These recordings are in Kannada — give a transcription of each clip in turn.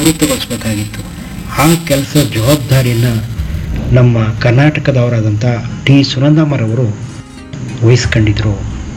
ಜಾಗೃತಗೊಳಿಸಬೇಕಾಗಿತ್ತು ಆ ಕೆಲಸ ಜವಾಬ್ದಾರಿಯನ್ನು ನಮ್ಮ ಕರ್ನಾಟಕದವರಾದಂಥ ಟಿ ಸುನಂದಮ್ಮರವರು ವಹಿಸ್ಕೊಂಡಿದ್ರು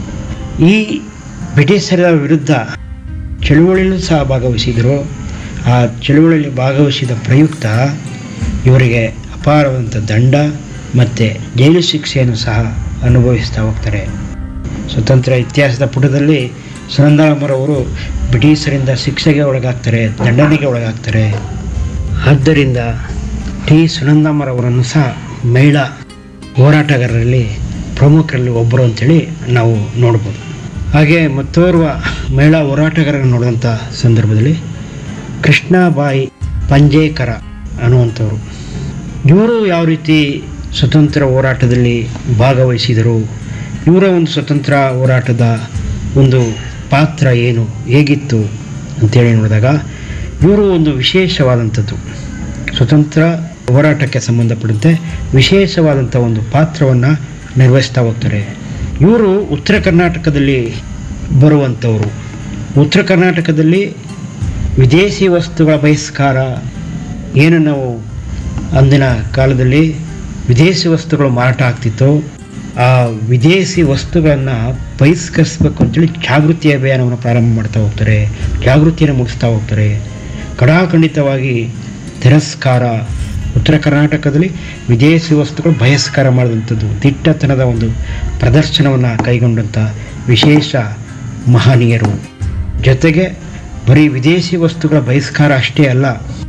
ಈ ಬ್ರಿಟಿಷರ ವಿರುದ್ಧ ಚಳುವಳಿಯಲ್ಲೂ ಸಹ ಭಾಗವಹಿಸಿದರು ಆ ಚಳುವಳಿಯಲ್ಲಿ ಭಾಗವಹಿಸಿದ ಪ್ರಯುಕ್ತ ಇವರಿಗೆ ಅಪಾರವಾದಂಥ ದಂಡ ಮತ್ತು ಜೈಲು ಶಿಕ್ಷೆಯನ್ನು ಸಹ ಅನುಭವಿಸ್ತಾ ಹೋಗ್ತಾರೆ ಸ್ವತಂತ್ರ ಇತಿಹಾಸದ ಪುಟದಲ್ಲಿ ಸುನಂದರಾಮರವರು ಬ್ರಿಟಿಷರಿಂದ ಶಿಕ್ಷೆಗೆ ಒಳಗಾಗ್ತಾರೆ ದಂಡನೆಗೆ ಒಳಗಾಗ್ತಾರೆ ಆದ್ದರಿಂದ ಟಿ ಸುನಂದಮ್ಮರವರನ್ನು ಸಹ ಮಹಿಳಾ ಹೋರಾಟಗಾರರಲ್ಲಿ ಪ್ರಮುಖರಲ್ಲಿ ಒಬ್ಬರು ಅಂತೇಳಿ ನಾವು ನೋಡ್ಬೋದು ಹಾಗೆ ಮತ್ತೋರ್ವ ಮಹಿಳಾ ಹೋರಾಟಗಾರರನ್ನು ನೋಡಿದಂಥ ಸಂದರ್ಭದಲ್ಲಿ ಕೃಷ್ಣಾಬಾಯಿ ಪಂಜೇಕರ ಅನ್ನುವಂಥವ್ರು ಇವರು ಯಾವ ರೀತಿ ಸ್ವತಂತ್ರ ಹೋರಾಟದಲ್ಲಿ ಭಾಗವಹಿಸಿದರು ಇವರ ಒಂದು ಸ್ವತಂತ್ರ ಹೋರಾಟದ ಒಂದು ಪಾತ್ರ ಏನು ಹೇಗಿತ್ತು ಅಂತೇಳಿ ನೋಡಿದಾಗ ಇವರು ಒಂದು ವಿಶೇಷವಾದಂಥದ್ದು ಸ್ವತಂತ್ರ ಹೋರಾಟಕ್ಕೆ ಸಂಬಂಧಪಟ್ಟಂತೆ ವಿಶೇಷವಾದಂಥ ಒಂದು ಪಾತ್ರವನ್ನು ನಿರ್ವಹಿಸ್ತಾ ಹೋಗ್ತಾರೆ ಇವರು ಉತ್ತರ ಕರ್ನಾಟಕದಲ್ಲಿ ಬರುವಂಥವರು ಉತ್ತರ ಕರ್ನಾಟಕದಲ್ಲಿ ವಿದೇಶಿ ವಸ್ತುಗಳ ಬಹಿಷ್ಕಾರ ಏನು ನಾವು ಅಂದಿನ ಕಾಲದಲ್ಲಿ ವಿದೇಶಿ ವಸ್ತುಗಳು ಮಾರಾಟ ಆಗ್ತಿತ್ತು ಆ ವಿದೇಶಿ ವಸ್ತುಗಳನ್ನು ಬಹಿಷ್ಕರಿಸ್ಬೇಕು ಅಂತೇಳಿ ಜಾಗೃತಿ ಅಭಿಯಾನವನ್ನು ಪ್ರಾರಂಭ ಮಾಡ್ತಾ ಹೋಗ್ತಾರೆ ಜಾಗೃತಿಯನ್ನು ಮೂಡಿಸ್ತಾ ಹೋಗ್ತಾರೆ ಕಡಾಖಂಡಿತವಾಗಿ ತಿರಸ್ಕಾರ ಉತ್ತರ ಕರ್ನಾಟಕದಲ್ಲಿ ವಿದೇಶಿ ವಸ್ತುಗಳು ಬಹಿಷ್ಕಾರ ಮಾಡಿದಂಥದ್ದು ದಿಟ್ಟತನದ ಒಂದು ಪ್ರದರ್ಶನವನ್ನು ಕೈಗೊಂಡಂಥ ವಿಶೇಷ ಮಹನೀಯರು ಜೊತೆಗೆ ಬರೀ ವಿದೇಶಿ ವಸ್ತುಗಳ ಬಹಿಷ್ಕಾರ ಅಷ್ಟೇ ಅಲ್ಲ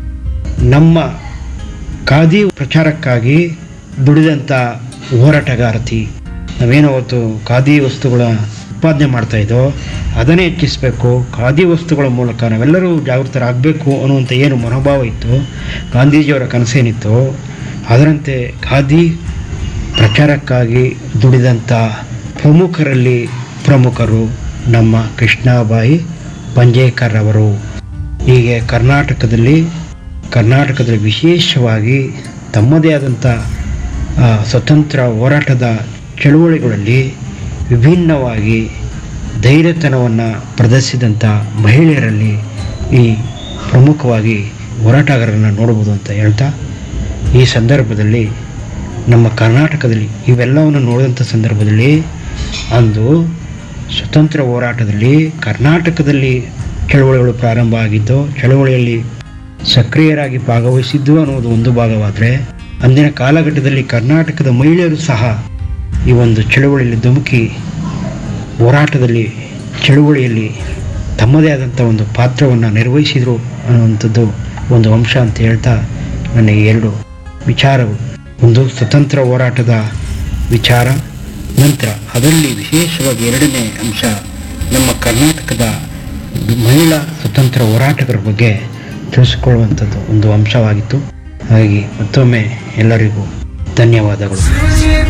ನಮ್ಮ ಖಾದಿ ಪ್ರಚಾರಕ್ಕಾಗಿ ದುಡಿದಂಥ ಹೋರಾಟಗಾರತಿ ನಾವೇನು ಅವತ್ತು ಖಾದಿ ವಸ್ತುಗಳ ಉತ್ಪಾದನೆ ಮಾಡ್ತಾ ಇದ್ದೋ ಅದನ್ನೇ ಹೆಚ್ಚಿಸಬೇಕು ಖಾದಿ ವಸ್ತುಗಳ ಮೂಲಕ ನಾವೆಲ್ಲರೂ ಜಾಗೃತರಾಗಬೇಕು ಅನ್ನುವಂಥ ಏನು ಮನೋಭಾವ ಇತ್ತು ಗಾಂಧೀಜಿಯವರ ಕನಸೇನಿತ್ತು ಅದರಂತೆ ಖಾದಿ ಪ್ರಚಾರಕ್ಕಾಗಿ ದುಡಿದಂಥ ಪ್ರಮುಖರಲ್ಲಿ ಪ್ರಮುಖರು ನಮ್ಮ ಕೃಷ್ಣಾಬಾಯಿ ಪಂಜೇಕರ್ ಅವರು ಹೀಗೆ ಕರ್ನಾಟಕದಲ್ಲಿ ಕರ್ನಾಟಕದಲ್ಲಿ ವಿಶೇಷವಾಗಿ ತಮ್ಮದೇ ಆದಂಥ ಆ, ಸ್ವತಂತ್ರ ಹೋರಾಟದ ಚಳುವಳಿಗಳಲ್ಲಿ ವಿಭಿನ್ನವಾಗಿ ಧೈರ್ಯತನವನ್ನು ಪ್ರದರ್ಶಿಸಿದಂಥ ಮಹಿಳೆಯರಲ್ಲಿ ಈ ಪ್ರಮುಖವಾಗಿ ಹೋರಾಟಗಾರರನ್ನು ನೋಡ್ಬೋದು ಅಂತ ಹೇಳ್ತಾ ಈ ಸಂದರ್ಭದಲ್ಲಿ ನಮ್ಮ ಕರ್ನಾಟಕದಲ್ಲಿ ಇವೆಲ್ಲವನ್ನು ನೋಡಿದಂಥ ಸಂದರ್ಭದಲ್ಲಿ ಅಂದು ಸ್ವತಂತ್ರ ಹೋರಾಟದಲ್ಲಿ ಕರ್ನಾಟಕದಲ್ಲಿ ಚಳುವಳಿಗಳು ಪ್ರಾರಂಭ ಆಗಿದ್ದು ಚಳುವಳಿಯಲ್ಲಿ ಸಕ್ರಿಯರಾಗಿ ಭಾಗವಹಿಸಿದ್ದು ಅನ್ನೋದು ಒಂದು ಭಾಗವಾದರೆ ಅಂದಿನ ಕಾಲಘಟ್ಟದಲ್ಲಿ ಕರ್ನಾಟಕದ ಮಹಿಳೆಯರು ಸಹ ಈ ಒಂದು ಚಳುವಳಿಯಲ್ಲಿ ಧುಮುಕಿ ಹೋರಾಟದಲ್ಲಿ ಚಳುವಳಿಯಲ್ಲಿ ತಮ್ಮದೇ ಆದಂಥ ಒಂದು ಪಾತ್ರವನ್ನು ನಿರ್ವಹಿಸಿದರು ಅನ್ನುವಂಥದ್ದು ಒಂದು ಅಂಶ ಅಂತ ಹೇಳ್ತಾ ನನಗೆ ಎರಡು ವಿಚಾರಗಳು ಒಂದು ಸ್ವತಂತ್ರ ಹೋರಾಟದ ವಿಚಾರ ನಂತರ ಅದರಲ್ಲಿ ವಿಶೇಷವಾಗಿ ಎರಡನೇ ಅಂಶ ನಮ್ಮ ಕರ್ನಾಟಕದ ಮಹಿಳಾ ಸ್ವತಂತ್ರ ಹೋರಾಟಗಾರರ ಬಗ್ಗೆ ತಿಳಿಸಿಕೊಳ್ಳುವಂಥದ್ದು ಒಂದು ಅಂಶವಾಗಿತ್ತು ಹಾಗಾಗಿ ಮತ್ತೊಮ್ಮೆ ಎಲ್ಲರಿಗೂ ಧನ್ಯವಾದಗಳು